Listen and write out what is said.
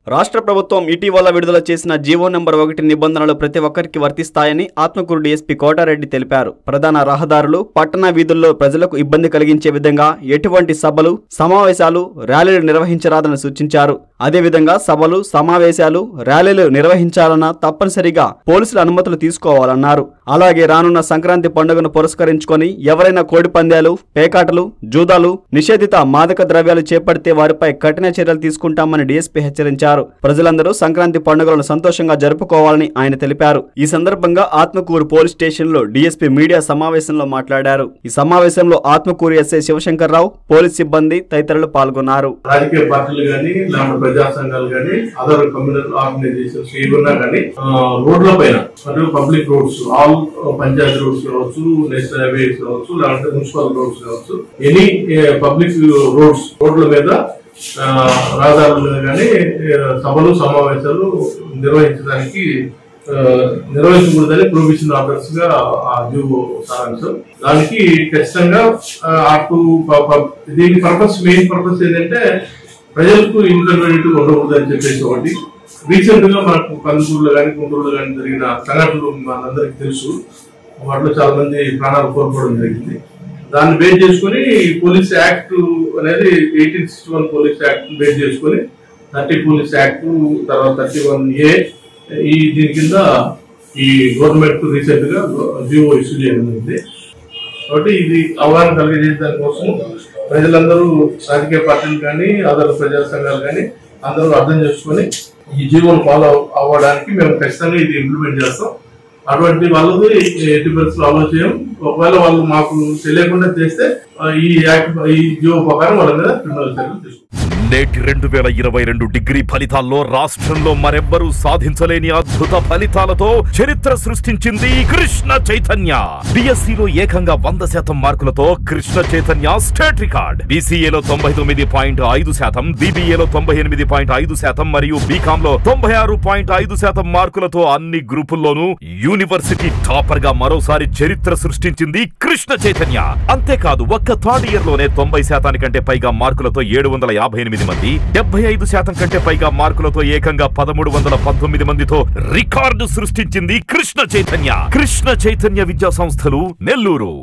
రాష్ట్ర ప్రభుత్వం ఇటీవల విడుదల చేసిన జీవో నెంబర్ ఒకటి నిబంధనలు ప్రతి ఒక్కరికి వర్తిస్తాయని ఆత్మకూరు డీఎస్పీ కోటారెడ్డి తెలిపారు ప్రధాన రహదారులు పట్టణ వీధుల్లో ప్రజలకు ఇబ్బంది కలిగించే విధంగా ఎటువంటి సభలు సమావేశాలు ర్యాలీలు నిర్వహించరాదని సూచించారు అదేవిధంగా సభలు సమావేశాలు ర్యాలీలు నిర్వహించాలన్నా తప్పనిసరిగా పోలీసుల అనుమతులు తీసుకోవాలన్నారు అలాగే రానున్న సంక్రాంతి పండుగను పురస్కరించుకొని ఎవరైనా కోడి పందాలు పేకాటలు జూదాలు నిషేధిత మాదక ద్రవ్యాలు చేపడితే వారిపై కఠిన చర్యలు తీసుకుంటామని డీఎస్పీ హెచ్చరించారు ప్రజలందరూ సంక్రాంతి పండుగలను సంతోషంగా జరుపుకోవాలని ఆయన తెలిపారు ఈ సందర్భంగా ఆత్మకూరు పోలీస్ స్టేషన్ లో డీఎస్పీ మీడియా సమావేశంలో మాట్లాడారు ఈ సమావేశంలో ఆత్మకూరు ఎస్ఐ శివశంకర్రావు పోలీస్ సిబ్బంది తదితరులు పాల్గొన్నారు రాజకీయ పార్టీలు కానీ లేకుంటే ప్రజా సంఘాలు కానీ అదర్ కమ్యూనల్ ఆర్గనైజేషన్స్ ఏమన్నా కానీ రోడ్ల పైన మరియు public roads all panchayati roads కావచ్చు నేషనల్ హైవేస్ కావచ్చు లేకుంటే మున్సిపల్ రోడ్స్ కావచ్చు ఎనీ పబ్లిక్ రోడ్స్ రోడ్ల మీద ఆ, రహదారుల మీద కానీ సభలు సమావేశాలు నిర్వహించడానికి ఆ, నిర్వహించకూడదని ప్రొవిజన్ ఆర్డర్స్ గా ఆ జీవో సారాంశం దానికి ఖచ్చితంగా ఆ, అటు ప- ప- దీని పర్పస్ మెయిన్ పర్పస్ ఏంటంటే ప్రజలకు ఇన్కన్వీనియంట్ ఉండకూడదు అని చెప్పేసి ఒకటి రీసెంట్ గా మనకు కందుకూరులో కానీ గుంటూరులో కానీ జరిగిన సంఘటనలు మనందరికీ తెలుసు వాటిలో చాలా మంది ప్రాణాలు కోల్పోవడం జరిగింది దాన్ని బేస్ చేసుకుని పోలీస్ యాక్ట్ అనేది eighteen sixty one police act base చేసుకుని థర్టీ పోలీస్ యాక్ట్ తర్వాత థర్టీ వన్ ఏ ఈ దీని కింద ఈ గవర్నమెంట్ రీసెంట్ గా జియో ఇష్యూ చేయడం జరిగింది కాబట్టి ఇది అవగాహన కలిగజేసే దానికోసం ప్రజలందరూ రాజకీయ పార్టీలు కానీ అదర్ ప్రజా సంఘాలు కానీ అందరూ అర్థం చేసుకొని ఈ జీవోను ఫాలో అవ్వడానికి మేము ఖచ్చితంగా ఇది ఇంప్లిమెంట్ చేస్తాం అటువంటి వాళ్ళది ఎట్టి పరిస్థితులు ఆలోచన ఒకవేళ వాళ్ళు మాకు తెలియకుండా చేస్తే ఆ, ఈ యాక్ట్ ఈ జీవో ప్రకారం వాళ్ళ మీద క్రిమినల్ చర్యలు తీసుకుంటాం నేటి రెండు వేల ఇరవై రెండు డిగ్రీ ఫలితాల్లో రాష్ట్రంలో మరెవ్వరూ సాధించలేని అద్భుత ఫలితాలతో చరిత్ర సృష్టించింది కృష్ణ చైతన్య బిఎస్సిలో ఏకంగా వంద శాతం మార్కులతో కృష్ణ చైతన్య స్టేట్ రికార్డ్ బీసీఏలో తొంభై తొమ్మిది పాయింట్ ఐదు శాతం బీబీఏలో తొంభై ఎనిమిది పాయింట్ ఐదు శాతం మరియు బీకామ్ లో తొంభై ఆరు పాయింట్ ఐదు శాతం మార్కులతో అన్ని గ్రూపుల్లోనూ యూనివర్సిటీ టాపర్ గా మరోసారి చరిత్ర సృష్టించింది కృష్ణ చైతన్య అంతేకాదు ఒక్క థర్డ్ ఇయర్ లోనే తొంభై శాతానికంటే పైగా మార్కులతో ఏడు వందల యాభై ఎనిమిది మంది డెబ్బై ఐదు శాతం కంటే పైగా మార్కులతో ఏకంగా పదమూడు వందల పంతొమ్మిది మందితో రికార్డు సృష్టించింది కృష్ణ చైతన్య కృష్ణ చైతన్య విద్యా సంస్థలు నెల్లూరు